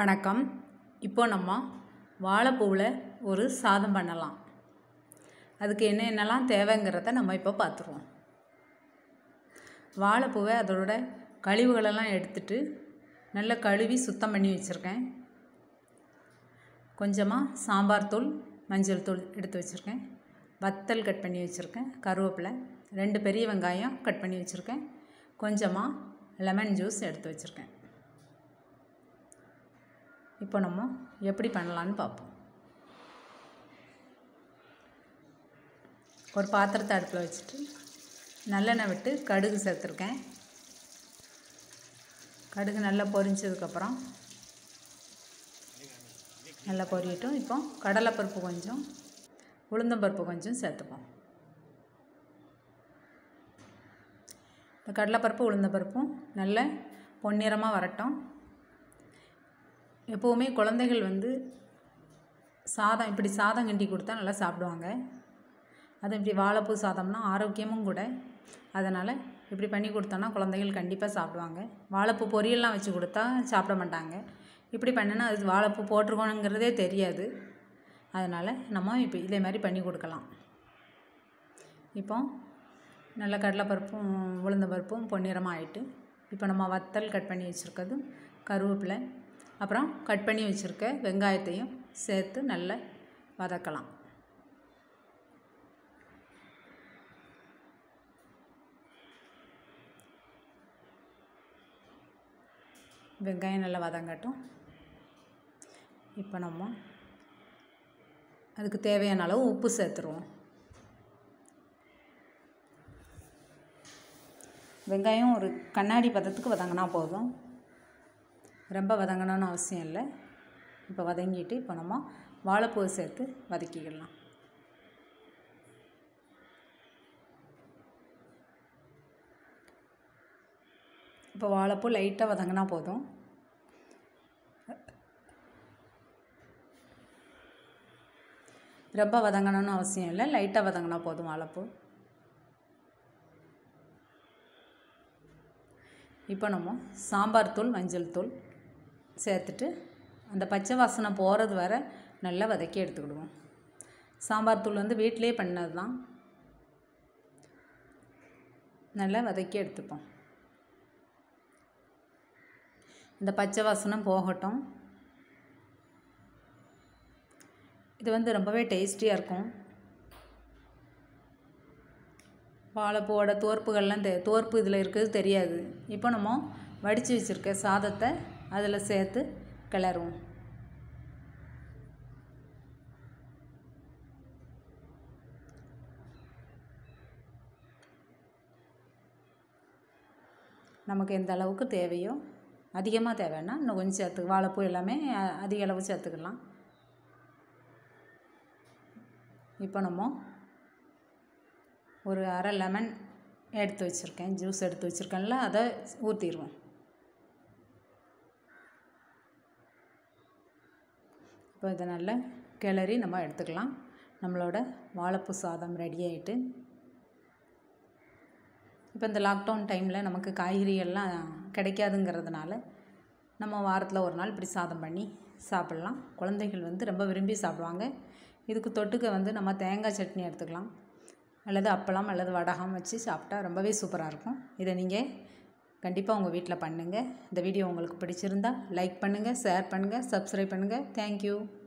வணக்கம் இப்போ நம்ம வாழைப்பூவில் ஒரு சாதம் பண்ணலாம் அதுக்கு என்ன என்னெல்லாம் தேவைங்கிறத நம்ம இப்போ பார்த்துருவோம் வாழைப்பூவை அதோட கழிவுகளெல்லாம் எடுத்துட்டு நல்லா கழுவி சுத்தம் பண்ணி வச்சுருக்கேன் கொஞ்சமாக சாம்பார் தூள் மஞ்சள் தூள் எடுத்து வச்சுருக்கேன் வத்தல் கட் பண்ணி வச்சுருக்கேன் கருவேப்பிலை ரெண்டு பெரிய வெங்காயம் கட் பண்ணி வச்சுருக்கேன் கொஞ்சமாக லெமன் ஜூஸ் எடுத்து வச்சுருக்கேன் இப்போ நம்ம எப்படி பண்ணலான்னு பார்ப்போம் ஒரு பாத்திரத்தை அடுப்பில் வச்சுட்டு நல்லெண்ணெய் விட்டு கடுகு சேர்த்துருக்கேன் கடுகு நல்லா பொரிஞ்சதுக்கப்புறம் நல்லா பொரியட்டும் இப்போ கடலைப்பருப்பு கொஞ்சம் உளுந்தம்பருப்பு கொஞ்சம் சேர்த்துப்போம் இந்த கடலைப்பருப்பு உளுந்தம்பருப்பும் நல்ல பொன்னிறமாக வரட்டும் எப்போவுமே குழந்தைகள் வந்து சாதம் இப்படி சாதம் கிண்டி கொடுத்தா நல்லா சாப்பிடுவாங்க அது இப்படி வாழைப்பூ சாதம்னா ஆரோக்கியமும் கூட அதனால் இப்படி பண்ணி கொடுத்தோன்னா குழந்தைகள் கண்டிப்பாக சாப்பிடுவாங்க வாழைப்பூ பொரியல்லாம் வச்சு கொடுத்தா சாப்பிட மாட்டாங்க இப்படி பண்ணினா அது வாழைப்பூ போட்டிருக்கோணுங்கிறதே தெரியாது அதனால் நம்ம இப்போ இதே மாதிரி பண்ணி கொடுக்கலாம் இப்போ நல்ல கடலைப்பருப்பும் உளுந்த பருப்பும் பொன்னிறமாக ஆயிட்டு இப்போ நம்ம வத்தல் கட் பண்ணி வச்சுருக்கதும் கருவேப்பிலை அப்புறம் கட் பண்ணி வச்சுருக்க வெங்காயத்தையும் சேர்த்து நல்லா வதக்கலாம் வெங்காயம் நல்லா வதங்கட்டும் இப்போ நம்ம அதுக்கு தேவையான அளவு உப்பு சேர்த்துருவோம் வெங்காயம் ஒரு கண்ணாடி பதத்துக்கு வதங்கினா போதும் ரொம்ப வதங்கணும்னு அவசியம் இல்லை இப்போ வதங்கிட்டு இப்போ நம்ம வாழைப்பூவை சேர்த்து வதக்கிக்கலாம் இப்போ வாழைப்பூ லைட்டாக வதங்கினா போதும் ரொம்ப வதங்கணும்னு அவசியம் இல்லை லைட்டாக வதங்கினா போதும் வாழைப்பூ இப்போ நம்ம சாம்பார் தூள் மஞ்சள் தூள் சேர்த்துட்டு அந்த பச்சை வாசனை போகிறது வர நல்லா வதக்கி எடுத்துக்கிடுவோம் சாம்பார் தூள் வந்து வீட்டிலே பண்ணது தான் நல்லா வதக்கி எடுத்துப்போம் இந்த பச்சை வாசனம் போகட்டும் இது வந்து ரொம்பவே டேஸ்டியாக இருக்கும் வாழைப்பூவோட தோற்புகள்லாம் தெ தோற்பு இதில் இருக்கிறது தெரியாது இப்போ நம்ம வடித்து வச்சுருக்க சாதத்தை அதில் சேர்த்து கிளறுவோம் நமக்கு எந்த அளவுக்கு தேவையோ அதிகமாக தேவைன்னா இன்னும் கொஞ்சம் சேர்த்து வாழைப்பூ எல்லாமே அ- அதிக அளவு சேர்த்துக்கலாம் இப்போ நம்ம ஒரு அரை லெமன் எடுத்து வச்சுருக்கேன் ஜூஸ் எடுத்து வச்சுருக்கேன்ல அதை ஊற்றிடுவோம் இப்போ இதை நல்லா கிளறி நம்ம எடுத்துக்கலாம் நம்மளோட வாழைப்பூ சாதம் ரெடி ஆகிட்டு இப்போ இந்த லாக்டவுன் டைமில் நமக்கு காய்கறிகள்லாம் கிடைக்காதுங்கிறதுனால நம்ம வாரத்தில் ஒரு நாள் இப்படி சாதம் பண்ணி சாப்பிட்லாம் குழந்தைகள் வந்து ரொம்ப விரும்பி சாப்பிடுவாங்க இதுக்கு தொட்டுக்க வந்து நம்ம தேங்காய் சட்னி எடுத்துக்கலாம் அல்லது அப்பளம் அல்லது வடகம் வச்சு சாப்பிட்டா ரொம்பவே சூப்பராக இருக்கும் இதை நீங்கள் கண்டிப்பாக உங்கள் வீட்டில் பண்ணுங்கள் இந்த வீடியோ உங்களுக்கு பிடிச்சிருந்தா லைக் பண்ணுங்கள் ஷேர் பண்ணுங்கள் சப்ஸ்கிரைப் பண்ணுங்கள் தேங்க்யூ